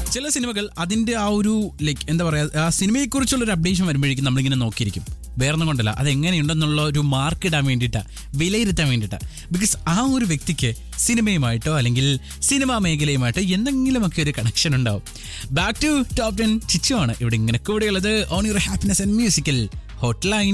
ചില സിനിമകൾ അതിന്റെ ആ ഒരു ലൈക്ക് എന്താ പറയാ ആ സിനിമയെക്കുറിച്ചുള്ള ഒരു അപ്ഡേഷൻ വരുമ്പോഴേക്കും നമ്മളിങ്ങനെ നോക്കിയിരിക്കും വേറൊന്നും കൊണ്ടല്ല അത് എങ്ങനെയുണ്ടെന്നുള്ള ഒരു മാർക്ക് ഇടാൻ വേണ്ടിയിട്ടാ വിലയിരുത്താൻ വേണ്ടിയിട്ടാ ബിക്കോസ് ആ ഒരു വ്യക്തിക്ക് സിനിമയുമായിട്ടോ അല്ലെങ്കിൽ സിനിമാ മേഖലയുമായിട്ടോ എന്തെങ്കിലുമൊക്കെ ഒരു കണക്ഷൻ ഉണ്ടാവും back to top ten Chichu ആണ് ഇവിടെ ഇങ്ങനെ കൂടെയുള്ളത് on your happiness and musical hot line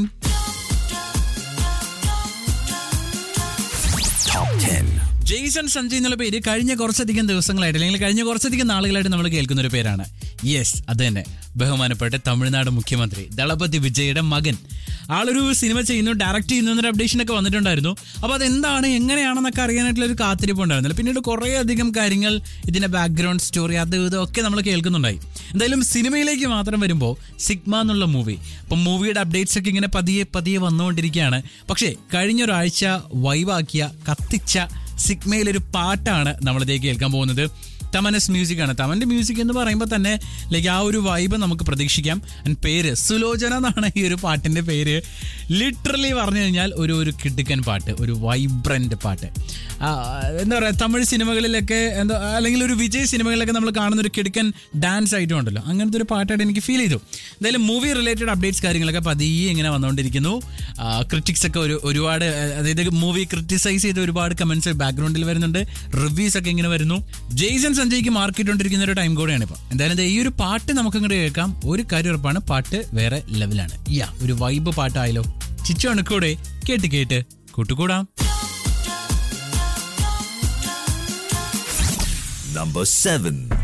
Jaison Sanjay എന്നുള്ള പേര് കഴിഞ്ഞ കുറച്ചധികം ദിവസങ്ങളായിട്ട് അല്ലെങ്കിൽ കഴിഞ്ഞ കുറച്ചധികം നാളുകളായിട്ട് നമ്മൾ കേൾക്കുന്ന ഒരു പേരാണ് യെസ് അത് തന്നെ ബഹുമാനപ്പെട്ട തമിഴ്നാട് മുഖ്യമന്ത്രി ദളപതി വിജയുടെ മകൻ ആളൊരു സിനിമ ചെയ്യുന്നു ഡയറക്റ്റ് ചെയ്യുന്നു എന്നൊരു അപ്ഡേഷൻ ഒക്കെ വന്നിട്ടുണ്ടായിരുന്നു അപ്പോൾ അതെന്താണ് എങ്ങനെയാണെന്നൊക്കെ അറിയാനായിട്ടുള്ള ഒരു കാത്തിരിപ്പ് ഉണ്ടായിരുന്നില്ല പിന്നീട് കുറേ അധികം കാര്യങ്ങൾ ഇതിന്റെ ബാക്ക്ഗ്രൗണ്ട് സ്റ്റോറി അത് ഇതും ഒക്കെ നമ്മൾ കേൾക്കുന്നുണ്ടായി എന്തായാലും സിനിമയിലേക്ക് മാത്രം വരുമ്പോൾ സിഗ്മ എന്നുള്ള മൂവി അപ്പം മൂവിയുടെ അപ്ഡേറ്റ്സ് ഒക്കെ ഇങ്ങനെ പതിയെ പതിയെ വന്നുകൊണ്ടിരിക്കുകയാണ് പക്ഷേ കഴിഞ്ഞൊരാഴ്ച വൈവാക്കിയ കത്തിച്ച സിഗ്മയിലൊരു പാട്ടാണ് നമ്മളിതേക്ക് കേൾക്കാൻ പോകുന്നത് തമനസ് മ്യൂസിക് ആണ് തമന്റെ മ്യൂസിക് എന്ന് പറയുമ്പോൾ തന്നെ ലൈക്ക് ആ ഒരു വൈബ് നമുക്ക് പ്രതീക്ഷിക്കാം And പേര് സുലോചന എന്നാണ് ഈ ഒരു പാട്ടിന്റെ പേര് ലിറ്ററലി പറഞ്ഞു കഴിഞ്ഞാൽ ഒരു ഒരു കിടുക്കൻ പാട്ട് ഒരു വൈബ്രന്റ് പാട്ട് ആ, എന്താ പറയുക തമിഴ് സിനിമകളിലൊക്കെ എന്താ അല്ലെങ്കിൽ ഒരു വിജയ് സിനിമകളിലൊക്കെ നമ്മൾ കാണുന്ന ഒരു കിടുക്കൻ ഡാൻസ് ഐറ്റം ഉണ്ടല്ലോ അങ്ങനത്തെ ഒരു പാട്ടായിട്ട് എനിക്ക് ഫീൽ ചെയ്തു എന്തായാലും മൂവി റിലേറ്റഡ് അപ്ഡേറ്റ്സ് കാര്യങ്ങളൊക്കെ പതിയെ ഇങ്ങനെ വന്നുകൊണ്ടിരിക്കുന്നു ക്രിറ്റിക്സ് ഒക്കെ ഒരു ഒരുപാട് ആ, അതായത് മൂവി ക്രിറ്റിസൈസ് ചെയ്ത ഒരുപാട് കമന്റ്സ് ബാക്ക്ഗ്രൗണ്ടിൽ വരുന്നുണ്ട് റിവ്യൂസ് ഒക്കെ ഇങ്ങനെ വരുന്നു ജെയ്സൺ സഞ്ജയ്ക്ക് മാർക്ക് ഇട്ടുകൊണ്ടിരിക്കുന്ന ഒരു ടൈം കൂടെയാണ് ഇപ്പൊ എന്തായാലും ദേ ഈ ഒരു പാട്ട് നമുക്ക് ഇങ്ങോട്ട് കേൾക്കാം ഒരു കാര്യം ഉറപ്പാണ് പാട്ട് വേറെ ലെവലാണ് യാ ഒരു വൈബ് പാട്ടായാലോ ചിച്ചു അണുക്കൂടെ കേട്ട് കേട്ട് കൂട്ടുകൂടാം Number 7.